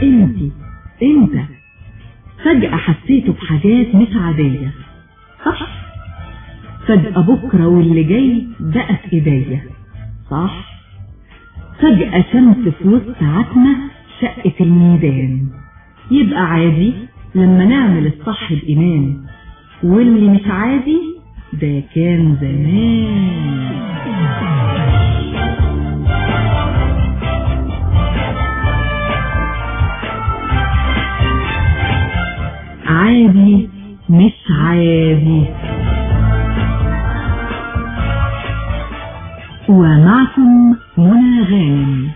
انت انت فجأة حسيتوا بحاجات مش عادية صح فجأة بكرة واللي جاي بقى في ايديا صح فجأة شمس في وسط عتمة شقة الميدان يبقى عادي لما نعمل الصح بإيمان واللي مش عادي ده كان زمان عادي مش عادي ومعكم منى غانم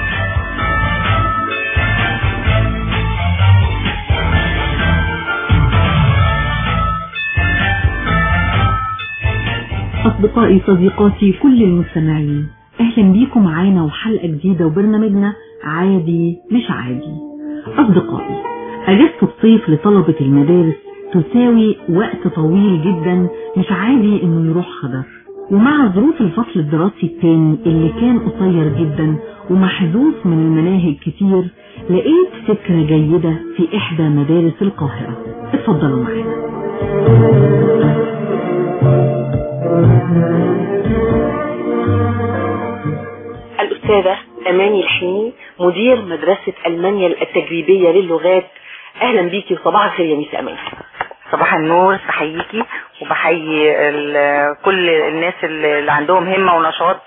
أصدقائي صديقاتي كل المستمعين أهلا بيكم معانا وحلقة جديدة وبرنامجنا عادي مش عادي أصدقائي أجازة الصيف لطلبة المدارس تساوي وقت طويل جدا مش عادي إنه يروح خضر ومع ظروف الفصل الدراسي التاني اللي كان قصير جدا ومحذوف من المناهج كتير لقيت فكرة جيدة في إحدى مدارس القاهرة اتفضلوا معانا الأستاذة أماني الحيني مدير مدرسة ألمانيا التجريبية للغات أهلا بيكي وصباح الخير يا ميس أماني صباح النور بحييكي وبحيي ال- كل الناس اللي عندهم همة ونشاط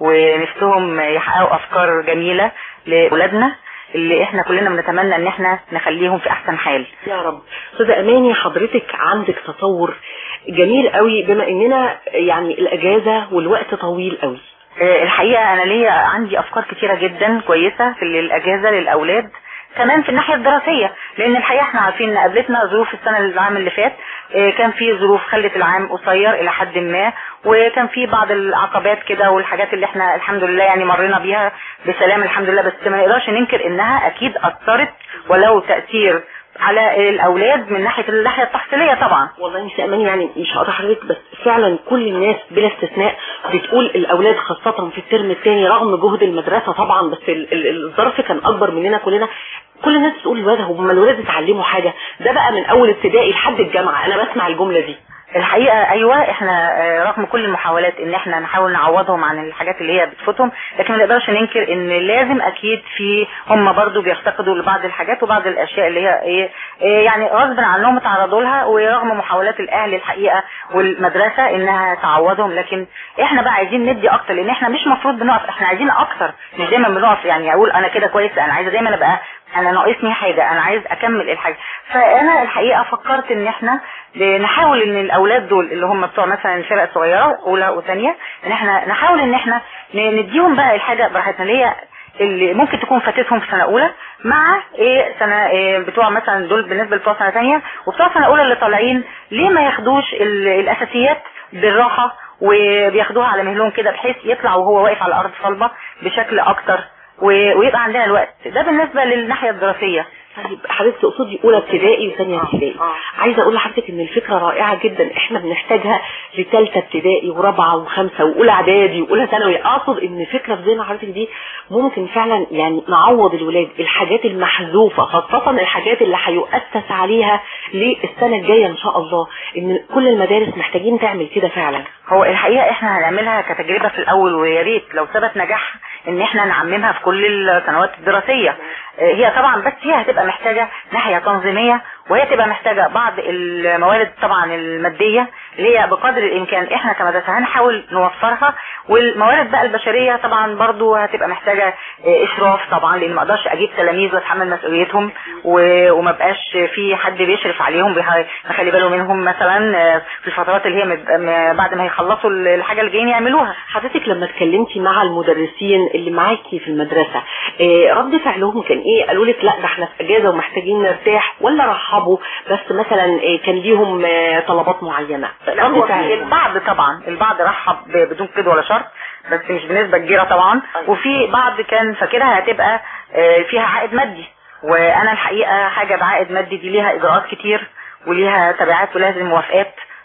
ونفسهم يحققوا أفكار جميلة لأولادنا اللي احنا كلنا بنتمنى ان احنا نخليهم في احسن حال يا رب أستاذة أماني حضرتك عندك تطور جميل قوي بما إننا يعني الأجازة والوقت طويل قوي آه، الحقيقة انا ليا عندي افكار كتيرة جدا كويسة في الاجازة للاولاد كمان في الناحية الدراسية لان الحقيقة احنا عارفين ان قابلتنا ظروف السنة العام اللي فات آه، كان في ظروف خلت العام قصير الى حد ما وكان في بعض العقبات كده والحاجات اللي احنا الحمد لله يعني مرينا بيها بسلام الحمد لله بس ما نقدرش ننكر انها اكيد اثرت ولو تأثير على الاولاد من ناحية الناحية التحصيلية طبعا والله ميس أماني يعني مش هقطع حضرتك بس فعلا كل الناس بلا استثناء بتقول الأولاد خاصة في الترم الثاني رغم جهد المدرسة طبعا بس ال- ال- الظرف كان أكبر مننا كلنا كل الناس بتقول الولاد هم الولاد اتعلموا حاجة ده بقى من أول ابتدائي لحد الجامعة أنا بسمع الجملة دي الحقيقة ايوه احنا آه، رغم كل المحاولات ان احنا نحاول نعوضهم عن الحاجات اللي هي بتفوتهم لكن ما نقدرش ننكر ان لازم اكيد في هم برضو بيفتقدوا لبعض الحاجات وبعض الاشياء اللي هي ايه إيه يعني غصب عنهم اتعرضوا لها ورغم محاولات الاهل الحقيقة والمدرسة انها تعوضهم لكن احنا بقى عايزين ندي اكتر لان احنا مش مفروض بنقف احنا عايزين اكتر مش دايما بنقف يعني اقول انا كده كويس انا عايزه دايما ابقى انا ناقصني حاجة انا عايز اكمل الحاجة فانا الحقيقة فكرت ان احنا نحاول ان الاولاد دول اللي هم بتوع مثلا الفرق الصغيرة اولى وثانية ان احنا نحاول ان احنا ن- نديهم بقى الحاجة براحتنا اللي هي اللي ممكن تكون فاتتهم في سنة اولى مع ايه سنة إيه بتوع مثلا دول بالنسبة لبتوع سنة ثانية وبتوع سنة اولى اللي طالعين ليه ما ياخدوش ال- الاساسيات بالراحة وبياخدوها على مهلهم كده بحيث يطلع وهو واقف على الارض صلبة بشكل اكتر و- ويبقى عندنا الوقت ده بالنسبة للناحية الدراسية طيب حضرتك تقصدي اولى ابتدائي وثانيه آه، ابتدائي آه. عايزه اقول لحضرتك ان الفكره رائعه جدا احنا بنحتاجها لثالثه ابتدائي ورابعه وخمسه واولى اعدادي واولى ثانوي اقصد ان فكره في ذهن حضرتك دي ممكن فعلا يعني نعوض الولاد الحاجات المحذوفه خاصه الحاجات اللي هيؤسس عليها للسنه الجايه ان شاء الله ان كل المدارس محتاجين تعمل كده فعلا هو الحقيقة احنا هنعملها كتجربة في الاول ويا ريت لو ثبت نجاح ان احنا نعممها في كل السنوات الدراسية آه، هي طبعا بس هي هتبقى محتاجة ناحية تنظيمية وهي تبقى محتاجة بعض الموارد طبعا المادية اللي هي بقدر الامكان احنا كمدرسة هنحاول نوفرها والموارد بقى البشرية طبعا برضو هتبقى محتاجة آه، اشراف طبعا لان ما اقدرش اجيب تلاميذ واتحمل مسؤوليتهم و- وما بقاش في حد بيشرف عليهم بيح- يخلي باله منهم مثلا آه، في الفترات اللي هي مد- م- بعد ما يخلصوا الحاجة اللي جايين يعملوها حضرتك لما اتكلمتي مع المدرسين اللي معاكي في المدرسة إيه رد فعلهم كان ايه قالوا لك لا ده احنا في اجازة ومحتاجين نرتاح ولا رحبوا بس مثلا إيه كان ليهم آه، طلبات معينة لا هو رد في فعلهم البعض طبعا البعض رحب ب- بدون قيد ولا شرط بس مش بنسبة كبيرة طبعا أيوة. وفي بعض كان فاكرها هتبقى آه، فيها عائد مادي وانا الحقيقة حاجة بعائد مادي دي ليها اجراءات كتير وليها تبعات ولازم موافقات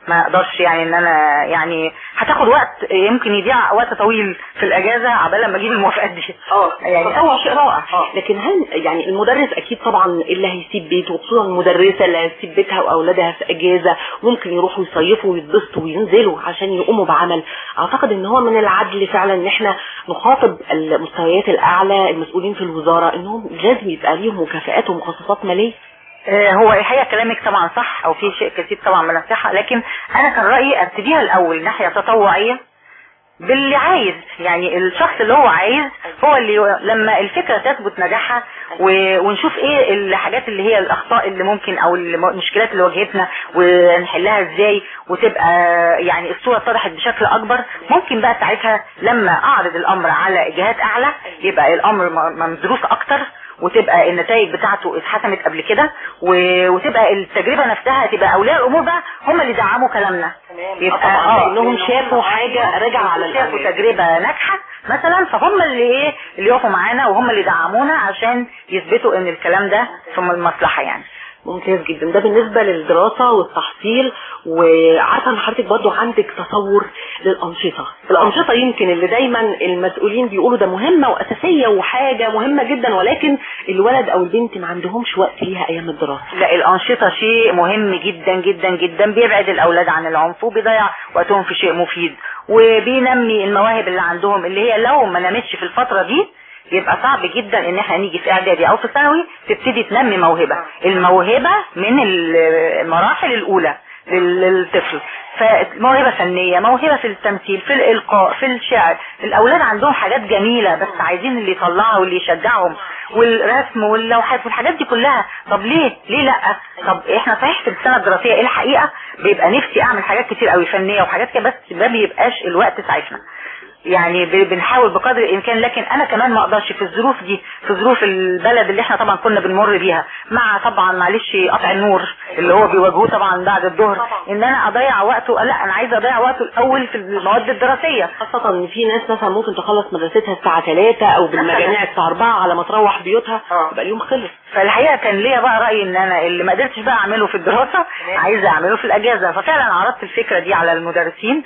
ما اقدرش يعني ان انا يعني هتاخد وقت يمكن يضيع وقت طويل في الاجازه عبال لما اجيب الموافقات دي اه يعني تطوع شيء رائع آه. لكن هل يعني المدرس اكيد طبعا اللي هيسيب بيته وخصوصا المدرسه اللي هتسيب بيتها واولادها في اجازه ممكن يروحوا يصيفوا ويتبسطوا وينزلوا عشان يقوموا بعمل اعتقد ان هو من العدل فعلا ان احنا نخاطب المستويات الاعلى المسؤولين في الوزاره انهم لازم يبقى ليهم مكافآت ومخصصات ماليه آه، هو الحقيقه كلامك طبعا صح او في شيء كثير طبعا من الصحه لكن انا كان رايي ابتديها الاول ناحيه تطوعيه باللي عايز يعني الشخص اللي هو عايز هو اللي لما الفكره تثبت نجاحها و- ونشوف ايه الحاجات اللي هي الاخطاء اللي ممكن او المشكلات اللي واجهتنا ونحلها ازاي وتبقى يعني الصوره اتضحت بشكل اكبر ممكن بقى ساعتها لما اعرض الامر على جهات اعلى يبقى الامر م- مدروس اكتر وتبقى النتائج بتاعته اتحسمت قبل كده و- وتبقى التجربه نفسها تبقى اولياء الامور بقى هم اللي دعموا كلامنا يبقى اه انهم شافوا حاجه راجعه على شافوا الأولاد. تجربه ناجحه مثلا فهم اللي ايه اللي يقفوا معانا وهم اللي دعمونا عشان يثبتوا ان الكلام ده في المصلحه يعني ممتاز جدا ده بالنسبة للدراسة والتحصيل وعارفة ان حضرتك برضو عندك تصور للأنشطة الأنشطة يمكن اللي دايما المسؤولين بيقولوا ده مهمة وأساسية وحاجة مهمة جدا ولكن الولد أو البنت ما عندهمش وقت ليها أيام الدراسة لا الأنشطة شيء مهم جدا جدا جدا بيبعد الأولاد عن العنف وبيضيع وقتهم في شيء مفيد وبينمي المواهب اللي عندهم اللي هي لو ما نمتش في الفترة دي يبقى صعب جدا ان احنا نيجي في اعدادي او في ثانوي تبتدي تنمي موهبة الموهبة من المراحل الاولى لل- للطفل فموهبة فنية موهبة في التمثيل في الإلقاء في الشعر الأولاد عندهم حاجات جميلة بس عايزين اللي يطلعها واللي يشجعهم والرسم واللوحات والحاجات دي كلها طب ليه ليه لا طب احنا صحيح في السنة الدراسية الحقيقة بيبقى نفسي اعمل حاجات كتير قوي فنية وحاجات كده بس ما بيبقاش الوقت ساعتنا يعني ب- بنحاول بقدر الامكان لكن انا كمان ما اقدرش في الظروف دي في ظروف البلد اللي احنا طبعا كنا بنمر بيها مع طبعا معلش قطع النور اللي هو بيواجهوه طبعا بعد الظهر ان انا اضيع وقته لا انا عايزه اضيع وقته الاول في المواد الدراسيه خاصة ان في ناس مثلا ممكن تخلص مدرستها الساعة 3 او بالمجاميع الساعة 4 على ما تروح بيوتها آه. يبقى اليوم خلص فالحقيقه كان ليا بقى راي ان انا اللي ما قدرتش بقى اعمله في الدراسه عايزه اعمله في الاجازه ففعلا عرضت الفكره دي على المدرسين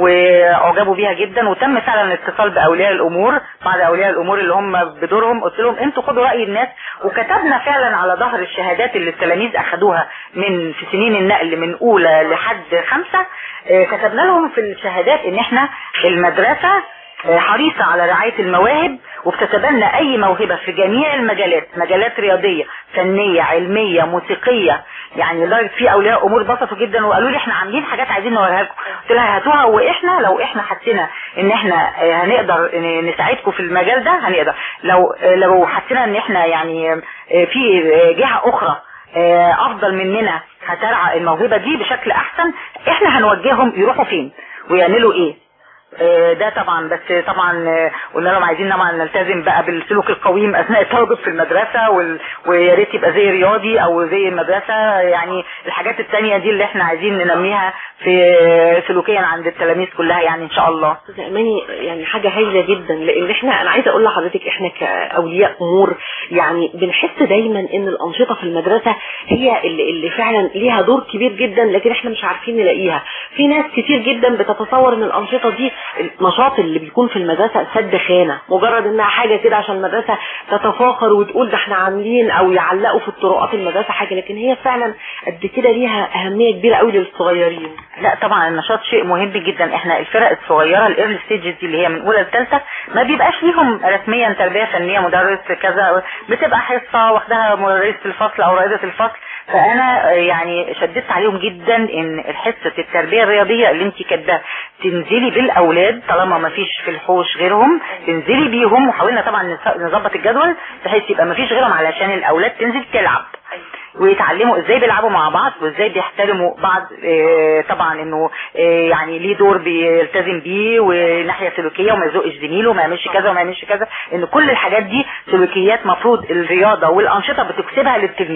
واعجبوا بيها جدا وتم فعلا الاتصال باولياء الامور بعض اولياء الامور اللي هم بدورهم قلت لهم انتوا خدوا راي الناس وكتبنا فعلا على ظهر الشهادات اللي التلاميذ اخذوها من في سنين النقل من اولى لحد خمسه آه، كتبنا لهم في الشهادات ان احنا المدرسه آه، حريصة على رعاية المواهب وبتتبنى أي موهبة في جميع المجالات مجالات رياضية فنية علمية موسيقية يعني لدرجة في أولياء أمور بسطوا جدا وقالوا لي إحنا عاملين حاجات عايزين نوريها لكم قلت لها هاتوها وإحنا لو إحنا حسينا إن إحنا آه، هنقدر ن- نساعدكم في المجال ده هنقدر لو آه، لو حسينا إن إحنا يعني آه، في آه، جهة أخرى آه، أفضل مننا هترعى الموهبة دي بشكل أحسن إحنا هنوجههم يروحوا فين ويعملوا إيه آه، ده طبعا بس طبعا آه، قلنا لهم عايزين طبعا نلتزم بقى بالسلوك القويم اثناء التواجد في المدرسه وال- ويا ريت يبقى زي رياضي او زي المدرسه يعني الحاجات التانية دي اللي احنا عايزين ننميها في سلوكيا عند التلاميذ كلها يعني ان شاء الله استاذ اماني يعني حاجه هايله جدا لان احنا انا عايزه اقول لحضرتك احنا كاولياء امور يعني بنحس دايما ان الانشطه في المدرسه هي اللي, اللي فعلا ليها دور كبير جدا لكن احنا مش عارفين نلاقيها في ناس كتير جدا بتتصور ان الانشطه دي النشاط اللي بيكون في المدرسه سد خانه مجرد انها حاجه كده عشان المدرسه تتفاخر وتقول ده احنا عاملين او يعلقوا في الطرقات المدرسه حاجه لكن هي فعلا قد كده ليها اهميه كبيره قوي للصغيرين لا طبعا النشاط شيء مهم جدا احنا الفرق الصغيره الايرلي ستيجز دي اللي هي من اولى لثالثه ما بيبقاش ليهم رسميا تربيه فنيه مدرس كذا بتبقى حصه واخدها مدرسه الفصل او رائده الفصل فانا يعني شددت عليهم جدا ان حصه التربيه الرياضيه اللي انت كاتباها تنزلي بالاولاد طالما ما فيش في الحوش غيرهم تنزلي بيهم وحاولنا طبعا نس- نظبط الجدول بحيث يبقى ما فيش غيرهم علشان الاولاد تنزل تلعب ويتعلموا ازاي بيلعبوا مع بعض وازاي بيحترموا بعض آه، طبعا انه آه، يعني ليه دور بيلتزم بيه وناحيه سلوكيه وما يزقش زميله وما يعملش كذا وما يعملش كذا ان كل الحاجات دي سلوكيات مفروض الرياضه والانشطه بتكسبها للتلميذ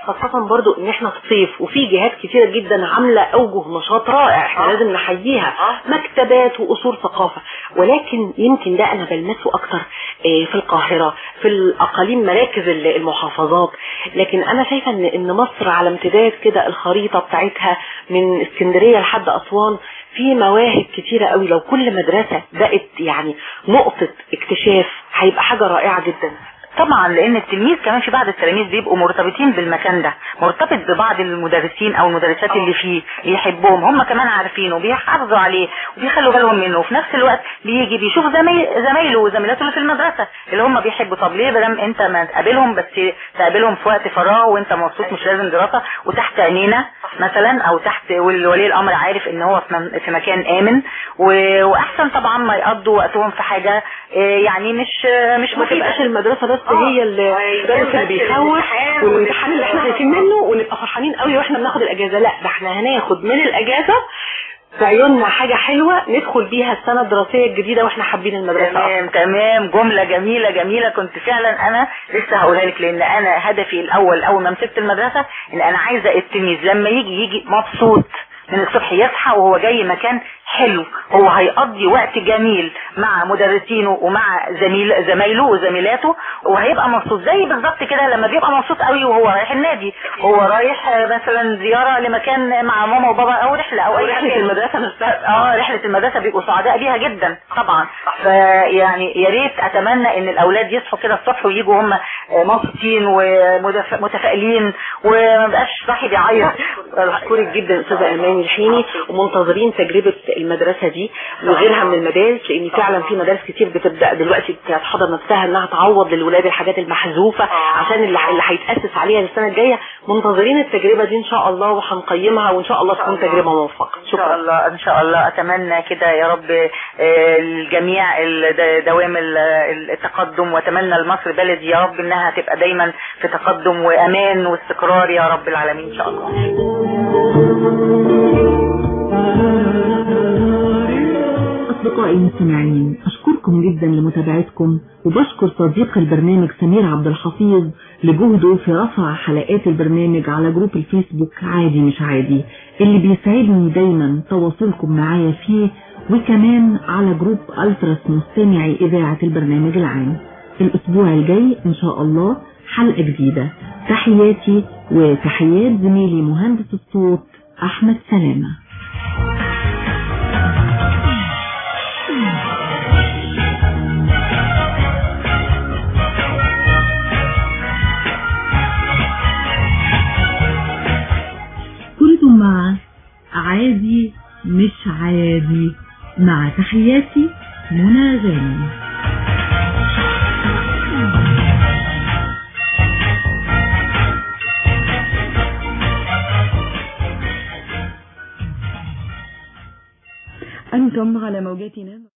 خاصة برضو ان احنا في صيف وفي جهات كتيرة جدا عاملة اوجه نشاط رائع احنا آه. لازم نحييها آه. مكتبات واصول ثقافة ولكن يمكن ده انا بلمسه اكتر آه، في القاهرة في الاقاليم مراكز ال- المحافظات لكن انا شايفة ان ان مصر على امتداد كده الخريطة بتاعتها من اسكندرية لحد اسوان في مواهب كتيرة قوي لو كل مدرسة بقت يعني نقطة اكتشاف هيبقى حاجة رائعة جدا طبعا لان التلميذ كمان في بعض التلاميذ بيبقوا مرتبطين بالمكان ده مرتبط ببعض المدرسين او المدرسات اللي فيه بيحبهم هم كمان عارفينه وبيحافظوا عليه وبيخلوا بالهم منه وفي نفس الوقت بيجي بيشوف زمي... زمايله وزميلاته اللي في المدرسه اللي هم بيحبوا طب ليه بدل انت ما تقابلهم بس تقابلهم في وقت فراغ وانت مبسوط مش لازم دراسه وتحت عينينا مثلا او تحت ولي الامر عارف ان هو في من- في مكان امن و- واحسن طبعا ما يقضوا وقتهم في حاجه آه، يعني مش آه، مش ما مفيده تبقاش المدرسة بس آه. هي اللي الدرس اللي بيخوف والامتحان اللي احنا خايفين منه ونبقى فرحانين قوي واحنا بناخد الاجازة لا ده احنا هناخد من الاجازة في عيوننا حاجة حلوة ندخل بيها السنة الدراسية الجديدة واحنا حابين المدرسة تمام تمام جملة جميلة جميلة كنت فعلا انا لسه هقولها لك لان انا هدفي الاول اول ما مسكت المدرسة ان انا عايزة التلميذ لما يجي يجي مبسوط من الصبح يصحى وهو جاي مكان حلو هو هيقضي وقت جميل مع مدرسينه ومع زميل زمايله وزميلاته وهيبقى مبسوط زي بالظبط كده لما بيبقى مبسوط قوي وهو رايح النادي هو رايح آه، مثلا زيارة لمكان مع ماما وبابا او رحلة او اي رحلة مكان. المدرسة نفسها اه رحلة المدرسة بيبقوا سعداء بيها جدا طبعا فيعني يا ريت اتمنى ان الاولاد يصحوا كده الصبح ويجوا هم مبسوطين ومتفائلين وما بقاش صاحي بيعيط بشكرك جدا استاذه اماني الحيني ومنتظرين تجربه المدرسه دي وغيرها من المدارس لان فعلا في مدارس كتير بتبدا دلوقتي بتحضر نفسها انها تعوض للولاد الحاجات المحذوفه عشان اللي اللي هيتاسس عليها السنه الجايه منتظرين التجربه دي ان شاء الله وهنقيمها وان شاء الله تكون تجربه موفقه ان شاء الله ان شاء الله اتمنى كده يا رب آه، الجميع ال- دوام ال- التقدم واتمنى لمصر بلدي يا رب انها تبقى دايما في تقدم وامان واستقرار يا رب العالمين ان شاء الله أصدقائي المستمعين أشكركم جدا لمتابعتكم وبشكر صديق البرنامج سمير عبد الحفيظ لجهده في رفع حلقات البرنامج على جروب الفيسبوك عادي مش عادي اللي بيسعدني دايما تواصلكم معايا فيه وكمان على جروب ألتراس مستمعي إذاعة البرنامج العام الأسبوع الجاي إن شاء الله حلقة جديدة تحياتي وتحيات زميلي مهندس الصوت أحمد سلامة كنتم مع عادي مش عادي مع تحياتي منى غانم أنتم على موجاتنا